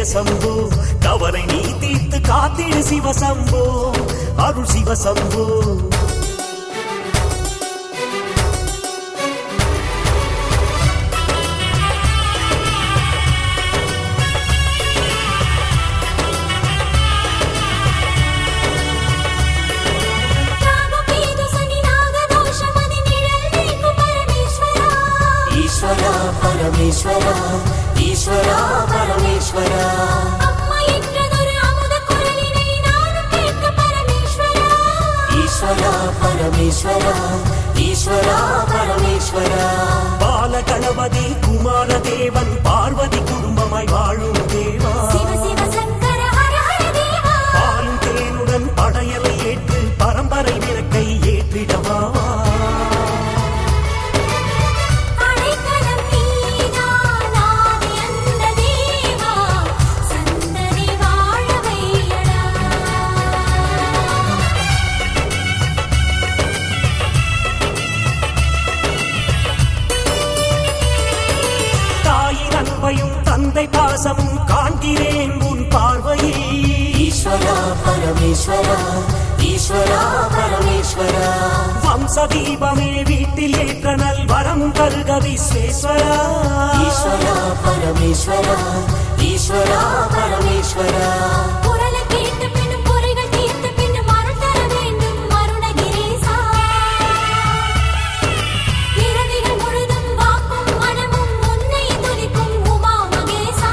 ஜெயசம்போ கவலை நீ தீர்த்து காத்திடு சிவசம்போ அருள் சிவசம்போ రాగపీదు సని నాగదోషమది నిഴల్ నీకు పరమేశ్వరా ஈஸ்வரா பரமேஸ்வரா ஈஸ்வரா பரமேஸ்வரா அம்மா என்றதொரு அமுத குரலினை நானும் கேட்க பரமேஸ்வரா ஈஸ்வரா பரமேஸ்வரா ஈஸ்வரா பரமேஸ்வரா பாலகணபதி குமார தேவன் பார்வதி குடும்பமாய் வாழும் தேவா சிவ சிவ சங்கர ஹர ஹர தேவா பாலும் தேனுடன் படையலை ஏற்று பரம்பரை விளக்கை ஏற்றிடவா அடைக்கலம் நீதான் ஆதி அந்த தேவா சந்ததி வாழ வையடா தாயின் அன்பையும் தந்தை பாசமும் காண்கிறேன் உன் பார்வையில் ஈஸ்வரா பரமேஸ்வரா ஈஸ்வரா பரமேஸ்வரா வம்ச தீபமே வீட்டில் ஏற்ற நல் வரம் தருக விஸ்வேஸ்வரா ஈஸ்வரா பரமேஸ்வரா ஈஸ்வரா பரமேஸ்வரா குரலை கேட்ட பின்னும் குறைகள் தீர்த்த பின்னும் அருள் தர வேண்டும் அருணகிரேசா இரவிகள் முழுதும் வாக்கும் மனமும் உன்னை துதிக்கும் உமா மகேசா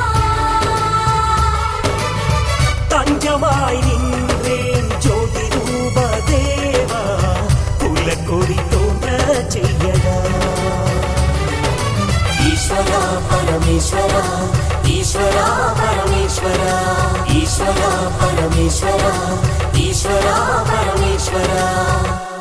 தஞ்சமாய் நின்றேன் ஜோதி ரூப தேவா குலக்கொடி தோன்ற செய்யடா ஈஸ்வரா பரமேஸ்வரா ஈஸ்வரா பரமேஸ்வரா ஈஸ்வரா பரமேஸ்வரா ஈஸ்வரா பரமேஸ்வரா